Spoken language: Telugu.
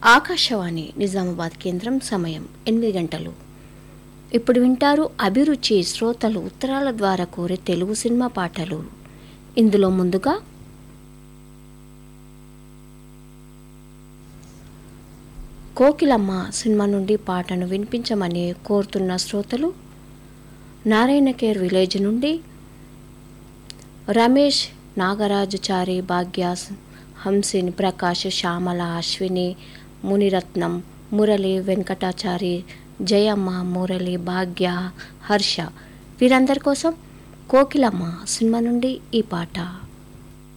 ఆకాశవాణి నిజామాబాద్ కేంద్రం సమయం ఎనిమిది గంటలు ఇప్పుడు వింటారు అభిరుచి శ్రోతలు ఉత్తరాల ద్వారా కోరే తెలుగు సినిమా పాటలు ఇందులో ముందుగా కోకిలమ్మ సినిమా నుండి పాటను వినిపించమని కోరుతున్న శ్రోతలు నారాయణకేర్ విలేజ్ నుండి రమేష్ నాగరాజుచారి భాగ్యాస్ హంసిన్ ప్రకాష్ శ్యామల అశ్విని మునిరత్నం మురళి వెంకటాచారి జయమ్మ మురళి భాగ్య హర్ష వీరందరి కోసం కోకిలమ్మ సినిమా నుండి ఈ పాట